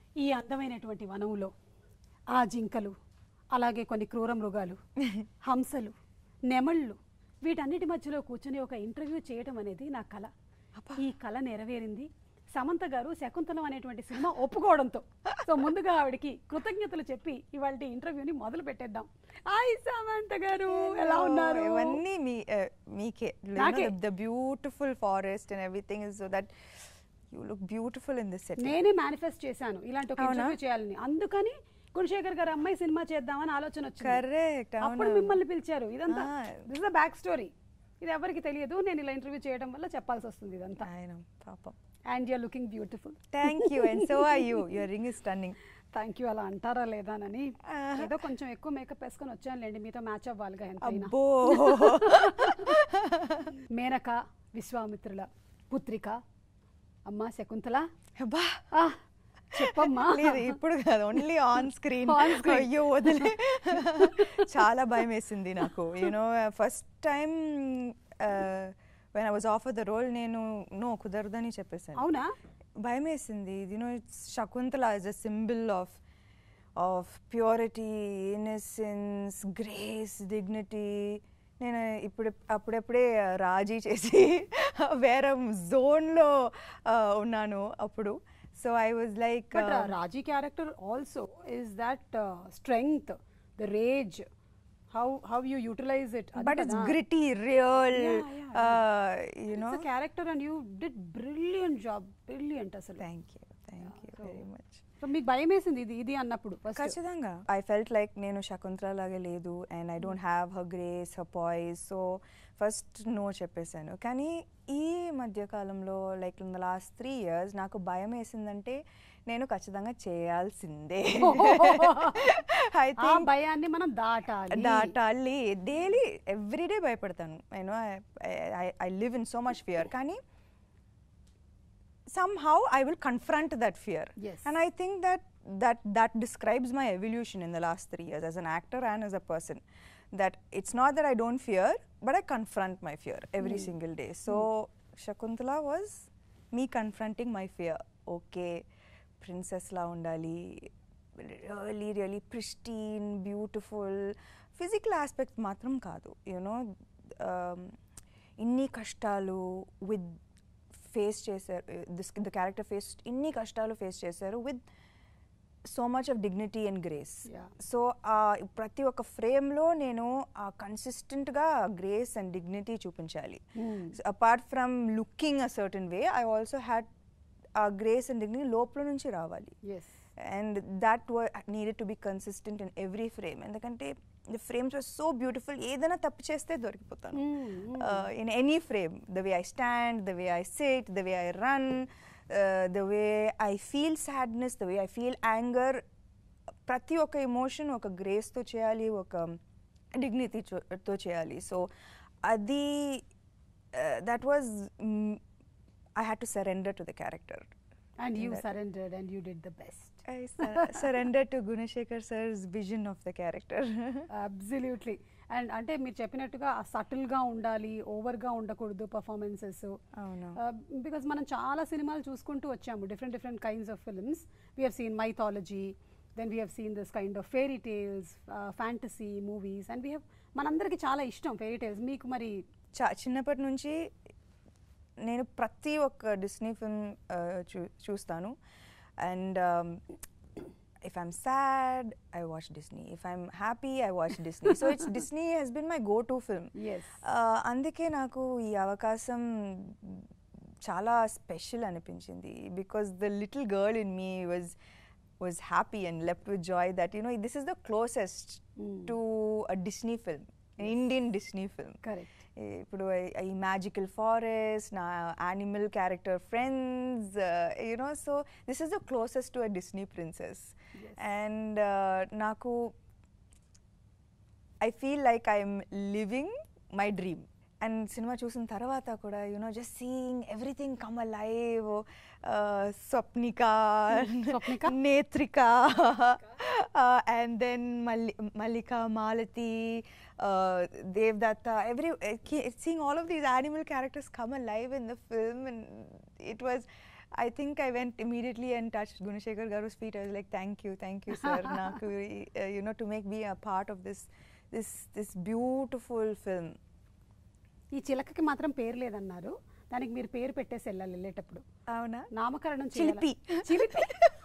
ఈ అందమైనటువంటి వనంలో ఆ జింకలు అలాగే కొన్ని క్రూర మృగాలు హంసలు నెమళ్ళు వీటన్నిటి మధ్యలో కూర్చుని ఒక ఇంటర్వ్యూ చేయటం అనేది నా కళ ఈ కళ నెరవేరింది సమంత గారు శకుంతలం అనేటువంటి సినిమా ఒప్పుకోవడంతో సో ముందుగా ఆవిడకి కృతజ్ఞతలు చెప్పి ఇవాళ ఇంటర్వ్యూని మొదలు పెట్టేద్దాం హాయ్ సమంత గారు ఎలా ఉన్నారు ఇవన్నీ మీ uh, మీకే నాకే. The beautiful forest and everything is so that you look beautiful in this set నేనే మేనిఫెస్ట్ చేశాను ఇలాంటి ఒక అవునా? ఇంటర్వ్యూ చేయాలని అందుకని గుణశేఖర్ గారు అమ్మాయి సినిమా చేద్దామని ఆలోచన వచ్చింది Correct, అప్పుడు అవును. మిమ్మల్ని పిలిచారు ఇదంతా Ah. This the back story ఇది ఎవరికి తెలియదు నేను ఇలా ఇంటర్వ్యూ చేయడం వల్ల చెప్పాల్సి వస్తుంది ఇదంతా ఆయన పాపం and you're looking beautiful thank you and so are you your ring is stunning thank you అలా అంటారా లేదానని Ah. ఏదో కొంచెం ఎక్కువ మేకప్ వేసుకొని వచ్చానులేండి మీతో మ్యాచ్ అవ్వాలిగా ఎంతైనా అబ్బో మేనక విశ్వామిత్రుల పుత్రిక అమ్మ శకుంతల అబ్బా ఆ, చెప్పమ్మా లేదు ఇప్పుడు కాదు only on screen On screen. అయ్యో వదిలే చాలా భయం వేసింది నాకు you know first time when I was offer the role నేను నో కుదరదని చెప్పేసాను అవునా భయం వేసింది you know it's Shakuntala is a symbol of of purity innocence grace dignity నేను ఇప్పుడు అప్పుడప్పుడే రాజీ చేసి వేరే జోన్లో ఉన్నాను అప్పుడు so I was like but Raji character also is that strength the rage how how you utilize it but it's gritty real Yeah, yeah, you know character and you did brilliant job brilliant అసలు thank you thank you so- very much so మీకు భయం వేసింది ఇది ఇది అన్నప్పుడు first. ఖచ్చితంగా I felt like నేను శకుంతల లాగే లేదు and I don't have her grace her poise so first no చెప్పేశాను కానీ ఈ మధ్యకాలంలో like in the last three years నాకు భయం వేసిందంటే నేను ఖచ్చితంగా చేయాల్సిందే ఐ ఆ థింక్ భయాన్ని మనం దాటాలి దాటాలి డైలీ ఎవ్రీడే భయపడతాను నేను I live in so much fear కానీ somehow I will confront that fear. Yes. And I think that that that describes my evolution in the last three years as an actor and as a person. That it's not that I don't fear, but I confront my fear every single day. So Shakuntala was me confronting my fear. Okay, princess la undali, really, really pristine, beautiful. Physical aspect matram కాదు you know ఇన్ని కష్టాలు with face చేశారు this the character face ఇన్ని కష్టాలు face చేశారు with so much of dignity and grace Yeah. So ప్రతి ఒక్క ఫ్రేమ్లో నేను కన్సిస్టెంట్గా గ్రేస్ అండ్ డిగ్నిటీ చూపించాలి Hmm. Apart from looking a certain way I also had a grace and dignity లోపల నుంచి రావాలి yes and that needed to be consistent in every frame ఎందుకంటే the frames are so beautiful ఏదైనా తప్పు చేస్తే దొరికిపోతాను in any frame the way I stand the way I sit the way I run the way I feel sadness the way I feel anger ప్రతి ఒక్క emotion ఒక గ్రేస్తో చేయాలి ఒక డిగ్నిటీతో చేయాలి సో అది that was I had to surrender to the character and you that- surrendered and you did the best I sur- surrender to Gunashekhar sir's vision of the character. Absolutely and అంటే మీరు చెప్పినట్టుగా సటిల్గా ఉండాలి ఓవర్గా ఉండకూడదు performances అవును. Because మనం చాలా సినిమాలు చూసుకుంటూ వచ్చాము different different kinds of films we have seen mythology then we have seen this kind of fairy tales fantasy movies and we have మనందరికీ చాలా ఇష్టం ఫెయిరీ టేల్స్ మీకు మరి చా చిన్నప్పటి నుంచి నేను ప్రతి ఒక్క డిస్నీ ఫిల్మ్ చూ చూస్తాను and if I'm sad I watch Disney if I'm happy I watch Disney so it's Disney has been my go to film ఎస్ అందుకే నాకు ఈ అవకాశం చాలా స్పెషల్ అనిపించింది because the little girl in me was was happy and left with joy that you know this is the closest Mm. To a Disney film Indian Disney film correct ఇప్పుడు ఈ- ఈ మ్యాజికల్ ఫారెస్ట్ నా animal character friends you know so this is the closest to a Disney princess Yes. And నాకు I feel like I'm living my dream and సినిమా చూసిన తర్వాత కూడా you know just seeing everything come alive Swapnika Swapnika? Nethrika and then Malli Mallika Malathi Devdatta every seeing all of these animal characters come alive in the film and it was I think I went immediately and touched Gunashekhar Garu's feet. I was like, thank you, thank you, sir, Naku, uh, you know, to make me a part of this, this, this beautiful film. ఈ చిలకకి మాత్రం పేరు లేదన్నారు దానికి మీరు పేరు పెట్టేసి వెళ్ళాలి వెళ్ళేటప్పుడు అవునా నామకరణం చేయాలా? చిలిపి. చిలిపి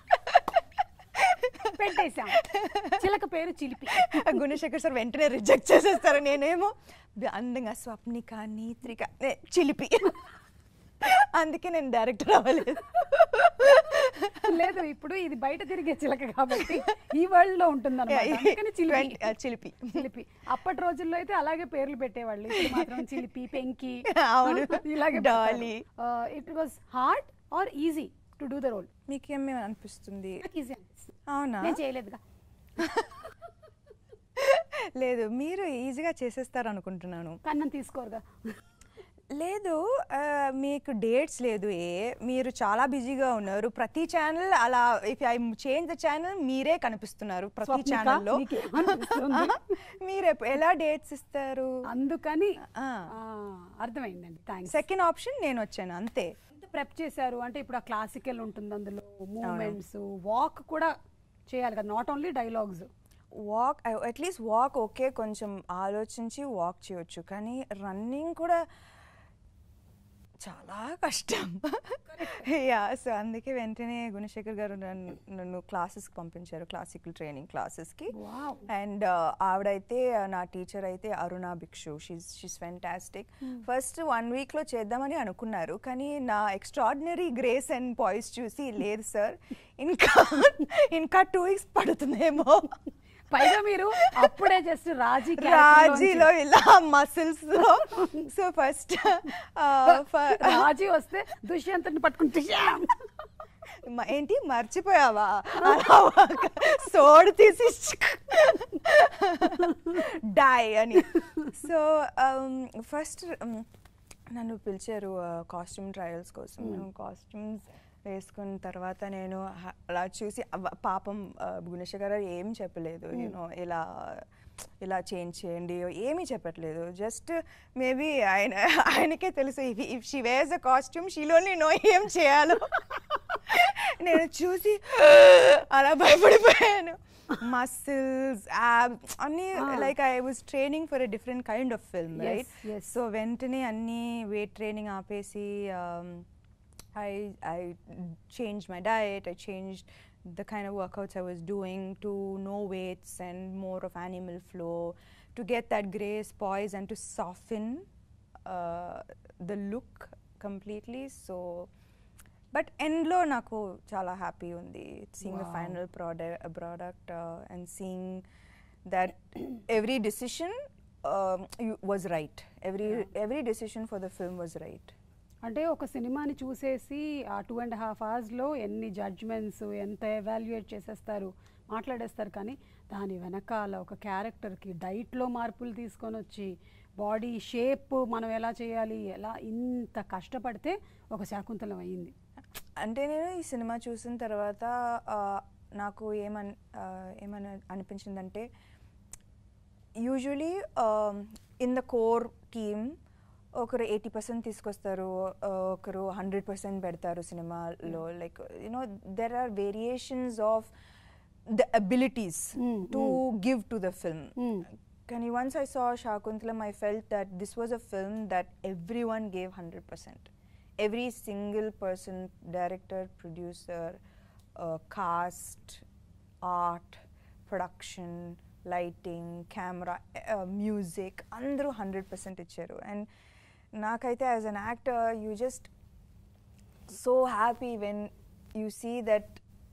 పెట్టేశాం చిలక పేరు చిలిపి గుణశేఖర్ సార్ వెంటనే రిజెక్ట్ చేసేస్తారు నేనేమో అందంగా స్వప్నిక నీత్రిక ఏ, చిలిపి అందుకే నేను డైరెక్టర్ అవ్వలేదు లేదు ఇప్పుడు ఇది బయట తిరిగే చిలక కాబట్టి ఈ వరల్డ్ లో ఉంటుంది అందుకని చిలిపి Twenty- ఆ, చిలిపి చిలిపి అప్పటి రోజుల్లో అయితే అలాగే పేర్లు పెట్టేవాళ్ళు ఇప్పుడు మాత్రం చిలిపి పెంకి అవును. ఇలాగే Dolly. It was hard or easy to do the role మీకేమేమి అనిపిస్తుంది ఈజీ అవునా నేను చేయలేదుగా లేదు మీరు ఈజీగా చేసేస్తారు అనుకుంటున్నాను కన్నం తీసుకోరుగా లేదు ఆ, మీకు డేట్స్ లేదు ఏ మీరు చాలా బిజీగా ఉన్నారు ప్రతి ఛానల్ అలా if I change the channel మీరే కనిపిస్తున్నారు ప్రతి స్వప్నిక, ఛానల్లో నీకేమనిపిస్తుంది? మీరు ఎప్పు- ఎలా డేట్స్ ఇస్తారు అందుకని ఆ. ఆ, అర్థమైందండి థ్యాంక్స్ సెకండ్ ఆప్షన్ నేను వచ్చాను అంతే ప్రెప్ చేశారు అంటే ఇప్పుడు ఆ క్లాసికల్ ఉంటుంది అందులో మూమెంట్స్ వాక్ కూడా చేయాలి కదా not only dialogues walk at least walk okay కొంచెం ఆలోచించి వాక్ చేయొచ్చు కానీ రన్నింగ్ కూడా చాలా కష్టం యా సో అందుకే వెంటనే గుణశేఖర్ గారు నన్ను నన్ను క్లాసెస్కి పంపించారు క్లాసికల్ ట్రైనింగ్ క్లాసెస్కి వావ్ అండ్ ఆవిడైతే uh, నా టీచర్ అయితే Aruna Bhikshu she's she's fantastic first one వీక్లో చేద్దామని అనుకున్నారు కానీ నా ఎక్స్ట్రాడినరీ గ్రేస్ అండ్ పాయిస్ చూసి లేదు సార్ ఇంకా ఇంకా టూ వీక్స్ పడుతుందేమో పైగా మీరు అప్పుడే జస్ట్ రాజీ character రాజీలో లోంచి- ఇలా మసిల్స్ లో సో ఫస్ట్ రాజీ వస్తే దుష్యంతుని పట్టుకుంటే ఏంటి మర్చిపోయావా అలా ఒక సోడు తీసి డై అని సో ఫస్ట్ నన్ను పిలిచారు కాస్ట్యూమ్ ట్రయల్స్ కోసం నేను కాస్ట్యూమ్స్ వేసుకున్న తర్వాత నేను హ- అలా చూసి అవ్వ- పాపం గుణేష్ గారు ఏం చెప్పలేదు యూనో ఇలా ఇలా చేంజ్ చేయండి ఏమీ చెప్పట్లేదు జస్ట్ మేబీ ఆయన ఆయనకే తెలుసు if if she wears a costume షీలోని నో ఏం చేయాలో నేను చూసి అలా భయపడిపోయాను మసిల్స్ యాబ్స్ అన్నీ Ah. Like I was training for a different kind of film Yes, right yes. So వెంటనే అన్నీ వెయిట్ ట్రైనింగ్ ఆపేసి I I change my diet I change the kind of workouts I was doing to no weights and more of animal flow to get that grace, poise, and to soften uh, the look completely. So, but ఎండ్లో నాకు చాలా happy ఉంది seeing the Wow. Final product product and seeing that every decision was right every every decision for the film was right అంటే ఒక సినిమాని చూసేసి ఆ two and half అవర్స్లో ఎన్ని జడ్జ్మెంట్స్ ఎంత ఎవాల్యుయేట్ చేసేస్తారు మాట్లాడేస్తారు కానీ దాని వెనకాల ఒక క్యారెక్టర్కి డైట్లో మార్పులు తీసుకొని వచ్చి బాడీ షేప్ మనం ఎలా చేయాలి ఎలా ఇంత కష్టపడితే ఒక శాకుంతలం అయ్యింది అంటే నేను ఈ సినిమా చూసిన తర్వాత ఆ, నాకు ఏమన్ ఆ, ఏమని అనిపించిందంటే usually in the core team ఒకరు ఎయిటీ పర్సెంట్ తీసుకొస్తారు ఆ, ఒకరు హండ్రెడ్ పర్సెంట్ పెడతారు సినిమాలో like you know there are variations of the abilities Mm, to give to the film Mm. Can once I saw Shakuntalam, I felt that this was a film that everyone gave 100%. Every single person, director, producer, uh, cast, art, production, lighting, camera, uh, music, అందరూ hundred percent ఇచ్చారు and నాకైతే as an actor you just so happy when you see that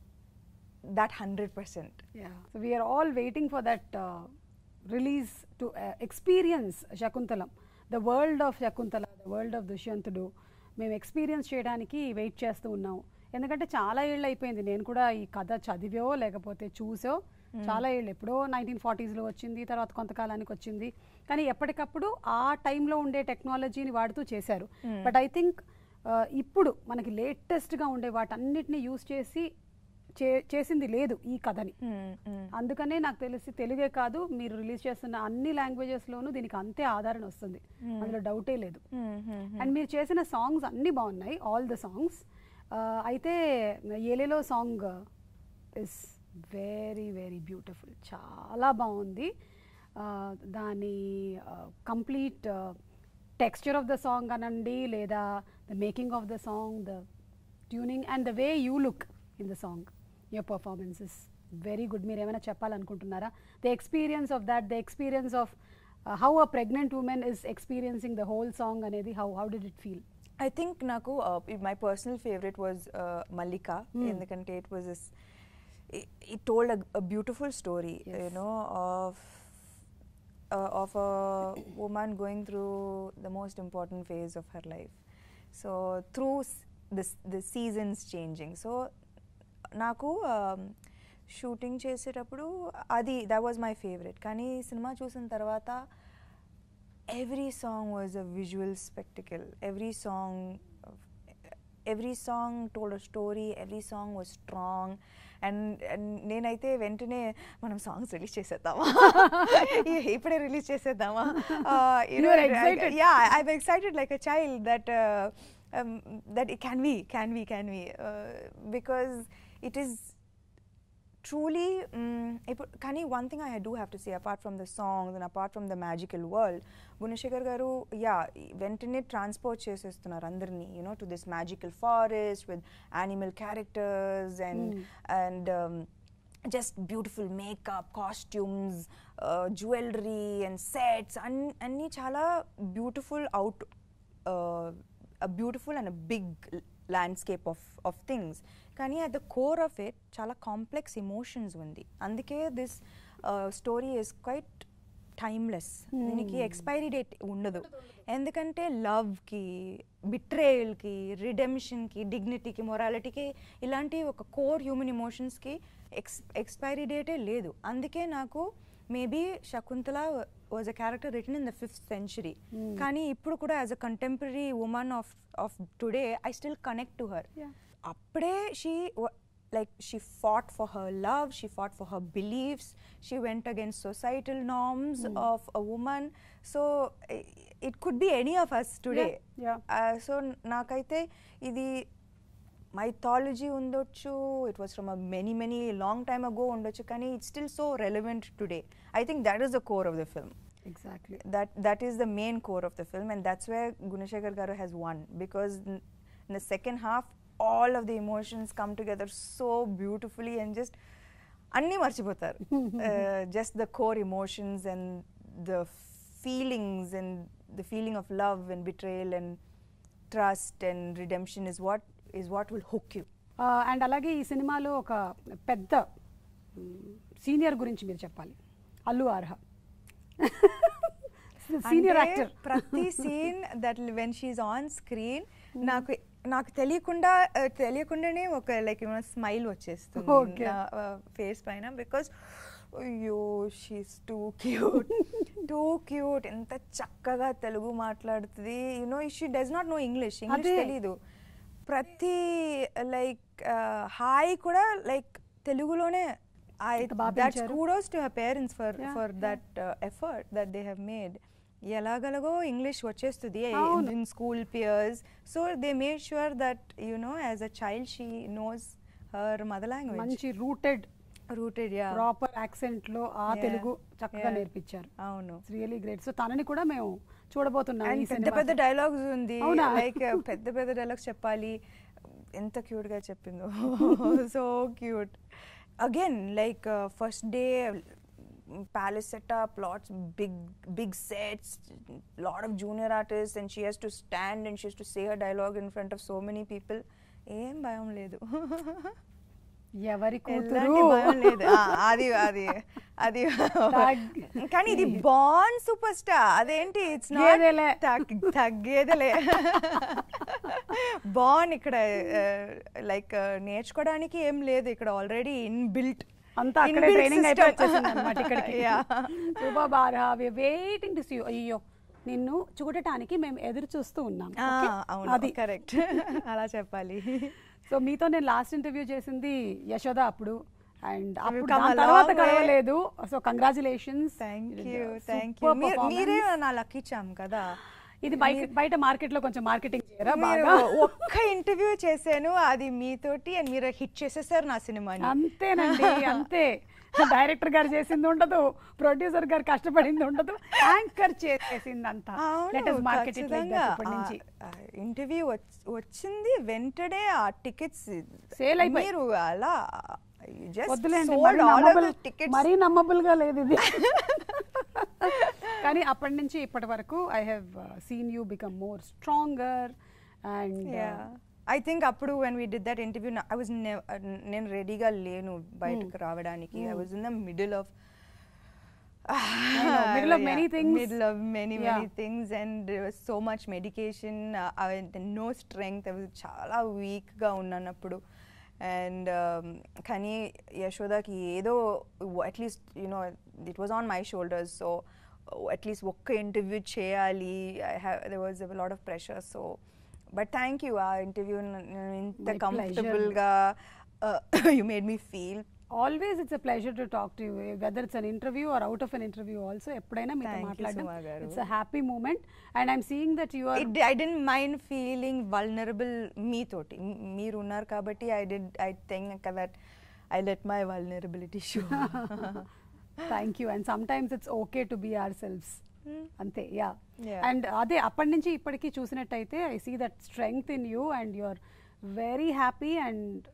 that hundred percent Yeah. So we are all waiting for that uh, release to uh, experience Shakuntalam, the world of Shakuntala, the world of Dushyantudu. మేము experience చేయడానికి wait చేస్తూ ఉన్నాం ఎందుకంటే చాలా ఏళ్ళు అయిపోయింది నేను కూడా ఈ కథ చదివో లేకపోతే చూసో చాలా ఏళ్ళు ఎప్పుడో నైన్టీన్ ఫార్టీస్లో వచ్చింది తర్వాత కొంతకాలానికి వచ్చింది కానీ ఎప్పటికప్పుడు ఆ టైంలో ఉండే టెక్నాలజీని వాడుతూ చేశారు బట్ ఐ థింక్ ఇప్పుడు మనకి లేటెస్ట్గా ఉండే వాటన్నిటిని యూస్ చేసి చే చేసింది లేదు ఈ కథని అందుకనే నాకు తెలిసి తెలుగే కాదు మీరు రిలీజ్ చేస్తున్న అన్ని లాంగ్వేజెస్లోనూ దీనికి అంతే ఆదరణ వస్తుంది అందులో డౌటే లేదు అండ్ మీరు చేసిన సాంగ్స్ అన్నీ బాగున్నాయి ఆల్ ద సాంగ్స్ అయితే ఏలేలో song is very very beautiful చాలా బాగుంది ఆ, దాని complete texture of the song అనండి లేదా the making of the song the tuning and the way you look in the song your performance is very good మీరు ఏమైనా చెప్పాలనుకుంటున్నారా the experience of that the experience of how a pregnant women is experiencing the whole song అనేది how how did it feel I think నాకు my personal favourite was Mallika ఎందుకంటే it was it told a beautiful story Yes. You know of of a women going through the most important phase of her life so through this the seasons changing so నాకు shooting చేసేటప్పుడు అది that was my favourite కానీ సినిమా చూసిన తర్వాత every song was a visual spectacle every song every song told a story every song was strong and నేనైతే వెంటనే మనం సాంగ్స్ రిలీజ్ చేసేద్దామా ఇప్పుడే రిలీజ్ చేసేద్దామా You were excited. Yeah I'm excited like a child that that it can be can be can be because it is truly mm, ఇప్పుడు కానీ one thing I do have to say apart from the songs and apart from the magical world Gunasekhar garu yeah వెంటనే transport చేసేస్తున్నారు అందరినీ you know to this magical forest with animal characters and and just beautiful makeup costumes jewellery and sets అన్ అన్నీ చాలా beautiful out a beautiful and a big l- landscape of, of things కానీ at the core of it చాలా complex emotions ఉంది అందుకే this story is quite timeless దీనికి expiry date ఉండదు ఎందుకంటే లవ్కి బిట్రేయల్కి రిడెమ్షన్కి డిగ్నిటీకి మొరాలిటీకి ఇలాంటి ఒక కోర్ హ్యూమన్ ఎమోషన్స్కి ఎక్స్ ఎక్స్పైరీ డేటే లేదు అందుకే నాకు maybe Shakuntala was a character written in the fifth century కానీ ఇప్పుడు కూడా as a contemporary woman of of today I still connect to her Yeah. అప్పుడే she like she fought for her love she fought for her beliefs she went against societal norms of a woman so it could be any of us today Yeah, so నాకైతే ఇది mythology ఉండొచ్చు it was from a many many long time ago ఉండొచ్చు కానీ it still so relevant today I think that is the core of the film exactly that that is the main core of the film and that's where Gunashekar Garu has won because in, in the second half all of the emotions come together so beautifully and just అన్నీ మర్చిపోతారు just the core emotions and the feelings and the feeling of love and betrayal and trust and redemption is what is what will hook you and అలాగే ఈ సినిమాలో ఒక పెద్ద senior గురించి మీరు చెప్పాలి అల్లు ఆర్హ సీనియర్ అంటే యాక్టర్ ప్రతి scene that when she's on screen నాకు నాకు తెలియకుండా uh, తెలియకుండానే ఒక లైక్ స్మైల్ వచ్చేస్తుంది Okay. ఫేస్ పైన బికాస్ అయ్యో she's too cute too cute ఎంత చక్కగా తెలుగు మాట్లాడుతుంది you know she does not know English English అదే. తెలీదు ప్రతి లైక్ హాయ్ కూడా లైక్ తెలుగులోనే ఐ ఎంత బాగా దట్స్ పెంచారు. kudos to her parents for Yeah, for yeah. that uh, effort that they have made ఎలాగలగో ఇంగ్లీష్ వచ్చేస్తుంది అవును. In school peers so they made sure that you know as a child she knows her mother language మంచి rooted rooted yeah proper accent లో ఆ Yeah. Telugu చక్కగా Yeah. నేర్పించారు అవును really great so తనని కూడా మేము చూడబోతున్నాం అండ్ ఈ పెద్ద సినిమాలో. పెద్ద డైలాగ్స్ ఉంది అవునా? లైక్ పెద్ద పెద్ద డైలాగ్స్ చెప్పాలి ఎంత క్యూట్ గా చెప్పిందో so cute again like first day palace setup lots big big sets lot of junior artists and she has to stand and she has to say her dialogue in front of so many people ఏం భయం లేదు ఎవరి ఎలాంటి కూతురు భయం లేదు ఆ, అది అది అది తగ్- కానీ ఇది బాన్ సూపర్ స్టార్ అదేంటి ఇట్స్ గేదెలే. తగ్గేదలే బాన్ ఇక్కడ లైక్ నేర్చుకోవడానికి ఏం లేదు ఇక్కడ ఆల్రెడీ ఇన్ బిల్ట్ అంతా అక్కడే ట్రైనింగ్ అయిపోయి వచ్చేసింది అనమాట ఇక్కడికి సూపర్ బారా వెయిటింగ్ టు సీ అయ్యో నిన్ను చూడటానికి మేము ఎదురు చూస్తూ ఉన్నాం Okay? అవును అది కరెక్ట్ అలా చెప్పాలి సో మీతో నేను లాస్ట్ ఇంటర్వ్యూ చేసింది యశోద అప్పుడు అండ్ అప్పుడు come దాని a తర్వాత long way. కలవలేదు సో congratulations thank you thank you మీరే నా లక్కీ చామ్ కదా ఇది బయట బయట మార్కెట్ లో కొంచెం మార్కెటింగ్ చేయరా మీరు బాగా ఒక్క ఇంటర్వ్యూ చేశాను అది మీతోటి అండ్ మీరు హిట్ చేసేసారు నా సినిమాని అంతేనండి అంతే డైరెక్టర్ గారు చేసింది ఉండదు ప్రొడ్యూసర్ గారు కష్టపడింది ఉండదు యాంకర్ చేసింది అంతా let us market it like that ఇప్పటి నుంచి ఇంటర్వ్యూ వచ్చింది వెంటనే ఆ టికెట్స్ Sale అయిపోయాయి. మీరు అలా వద్దులేండి మరీ నమ్మబుల్ మరీ నమ్మబుల్ గా లేదు ఇది కానీ అప్పటి నుంచి ఇప్పటి వరకు I have seen you become more stronger and I think అప్పుడు when we did that interview I was నేను రెడీగా లేను బయటకు రావడానికి I was in the middle of middle of many things. Middle of many Yeah. Many things and so much medication no strength అవి చాలా వీక్గా ఉన్నాను అప్పుడు అండ్ కానీ యశోదాకి ఏదో at least you know it was on my shoulders so at least ఒక్క interview చేయాలి I have there was lot of pressure so but thank you ఆ ఇంటర్వ్యూ ఇంత My pleasure. కంఫర్టబుల్గా you made me feel always it's a pleasure to talk to you whether it's an interview or out of an interview also ఎప్పుడైనా మీతో Thank you, మాట్లాడడం Suma garu. It's a happy moment and I'm seeing that you are it I didn't mind feeling vulnerable మీతోటి మ్- మీరు ఉన్నారు కాబట్టి I did I think that I let my vulnerability show thank you and some times it's okay to be our selves అంతే yeah Yeah. And అదే అప్పటి నుంచి ఇప్పటికీ చూసినట్టయితే I see that strength in you and you are very happy and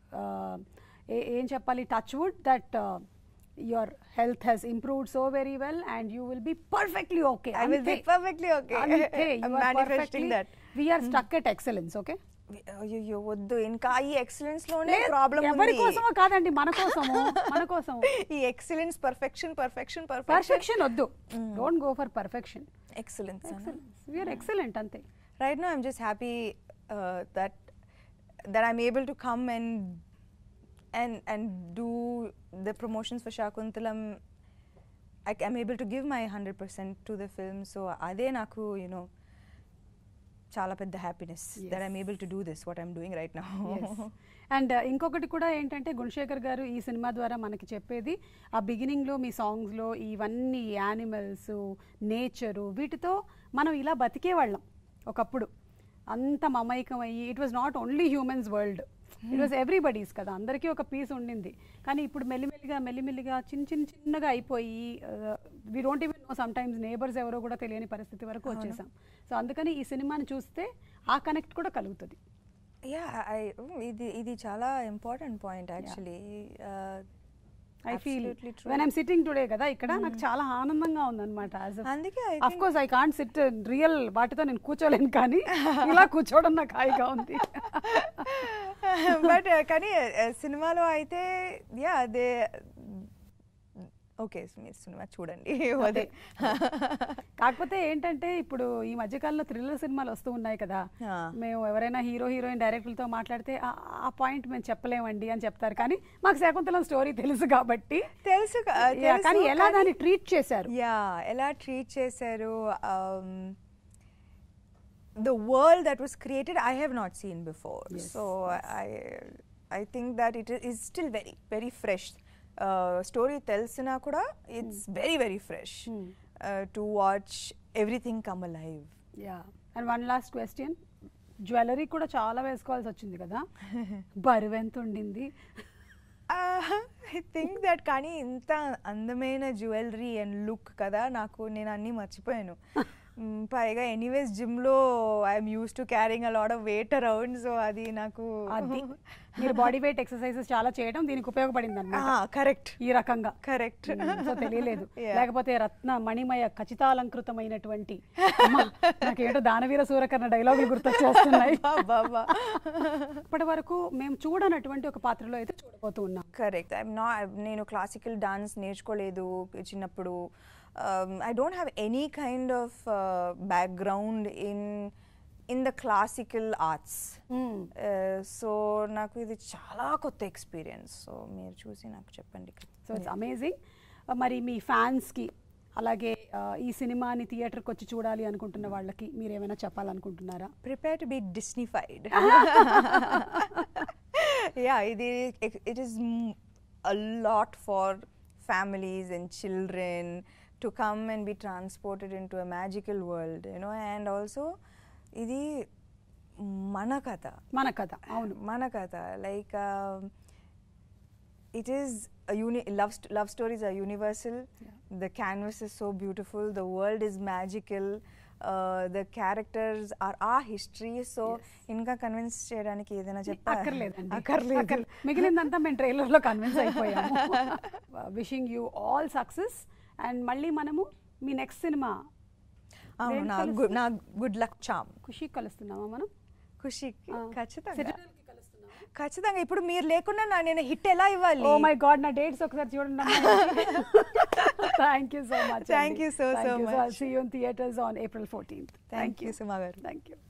ఏం చెప్పాలి touch wood that your health has improved so very well and you will be perfectly okay I will be perfectly okay. I'm manifesting that. We are stuck at excellence okay అయ్యో వద్దు ఇంకా ఈ excellence లోనే problem ఎవరి ఉంది కోసమో కాదండి మన కోసము మన కోసము ఈ excellence perfection perfection perfection perfection వద్దు don't go for perfection excellence we are excellent అంతే right now i'm just happy uh, that that i'm able to come and and and do the promotions for shakuntalam I, i'm able to give my 100% to the film so అదే నాకు you know చాలా పెద్ద happiness that I'm able to do this what I'm doing right now and ఇంకొకటి కూడా ఏంటంటే గుణశేఖర్ గారు ఈ cinema ద్వారా మనకి చెప్పేది ఆ బిగినింగ్లో మీ సాంగ్స్లో ఇవన్నీ యానిమల్స్ నేచరు వీటితో మనం ఇలా బతికేవాళ్ళం ఒకప్పుడు అంత మమైకం అయ్యి it was not only humans world it was everybody's కదా అందరికీ ఒక పీస్ ఉండింది కానీ ఇప్పుడు మెల్లిమెల్లిగా మెల్లిమెల్లిగా చిన్న చిన్న చిన్నగా అయిపోయి we don't even know some times neighbours ఎవరో కూడా తెలియని పరిస్థితి వరకు వచ్చేసాం సో అందుకని ఈ సినిమాని చూస్తే ఆ కనెక్ట్ కూడా కలుగుతుంది యా ఐ ఇది ఇది చాలా important point actually I feel when I'm sitting today కదా ఇక్కడ నాకు చాలా ఆనందంగా ఉందన్నమాట అందుకే I of course I can't sit real వాటితో నేను కూర్చోలేను కానీ ఇలా కూర్చోవడం నాకు హాయిగా ఉంది బట్ కానీ uh, సినిమాలో అయితే యా అదే ఓకే మీరు సినిమా చూడండి అదే కాకపోతే ఏంటంటే ఇప్పుడు ఈ మధ్యకాలంలో థ్రిల్లర్ సినిమాలు వస్తూ ఉన్నాయి కదా ఆ. మేము ఎవరైనా హీరో హీరోయిన్ డైరెక్టర్లతో మాట్లాడితే "ఆ- ఆ పాయింట్ మేము చెప్పలేమండి అని చెప్తారు కానీ మాకు శకుంతలం స్టోరీ తెలుసు కాబట్టి తెలుసు క- Yeah, తెలుసు, కానీ ఎలా కానీ- దాన్ని ట్రీట్ చేశారు యా ఎలా ట్రీట్ చేశారు the world that was created I have not seen before Yes, so I I think that it is still very very fresh story తెలిసినా కూడా it's very very fresh Hmm. To watch everything come live yeah and one last question jewellery కూడా చాలా వేసుకోవాల్సి వచ్చింది కదా బరువు ఎంత ఉండింది ఐ థింక్ దట్ కానీ ఇంత అందమైన జ్యువెలరీ అండ్ లుక్ కదా నాకు నేను అన్నీ మర్చిపోయాను మ్, పైగా ఎనీవేస్ జిమ్లో I'm used to carrying a lot of weight around so అది నాకు అది మీరు బాడీ వెయిట్ ఎక్సర్సైజెస్ చాలా చేయడం దీనికి ఉపయోగపడింది అనమాట కరెక్ట్ ఈ రకంగా కరెక్ట్ సో తెలియలేదు Yeah. లేకపోతే రత్న మణిమయ ఖచ్చితాలంకృతమైనటువంటి అమ్మా, నాకేంటో దానవీర సూరకర్ణ డైలాగులు గుర్తొచ్చేస్తున్నాయి బాబా ఇప్పటి వరకు మేము చూడనటువంటి ఒక పాత్రలో అయితే చూడబోతూ ఉన్నాం కరెక్ట్ ఐఎమ్ నా నేను క్లాసికల్ డాన్స్ నేర్చుకోలేదు చిన్నప్పుడు I don't have any kind of background in in the classical arts so నాకు ఇది చాలా కొత్త ఎక్స్పీరియన్స్ సో మీరు చూసి నాకు చెప్పండి సో ఇట్స్ అమేజింగ్ మరి మీ ఫ్యాన్స్కి అలాగే ఆ, ఈ సినిమాని థియేటర్కి వచ్చి చూడాలి అనుకుంటున్న వాళ్ళకి మీరు ఏమైనా చెప్పాలనుకుంటున్నారా prepare to be Disneyfied yeah ఇది it is a lot for families and children to come and be transported in to a magical world you know and also ఇది మన కథ మన కథ అవును మన కథ like it is uni love love stories are universal the canvas is so beautiful the world is magical the characters are ఆ history so ఇంకా కన్విన్స్ చేయడానికి ఏదైనా చెప్పా అక్కర్లేదండి అక్కర్లేదు అక్కర్లే- మిగిలిందంతా మేము ట్రైలర్లో కన్విన్స్ అయిపోయాము wishing you all success and మళ్ళీ మనము మీ నెక్స్ట్ సినిమా అవును నా గుడ్ నా గుడ్ లక్ చామ్ ఖుషి కలుస్తున్నామా మనం ఖుషి ఆ. ఖచ్చితంగా Citadel కి కలుస్తున్నామా? ఖచ్చితంగా ఇప్పుడు మీరు లేకుండా నా నేను హిట్ ఎలా ఇవ్వాలి ఓ మై గాడ్ నా డేట్స్ ఒకసారి చూడండి thank you so much Thank you so, so much. See you theatres on April fourteenth Thank you, Suma garu. Thank you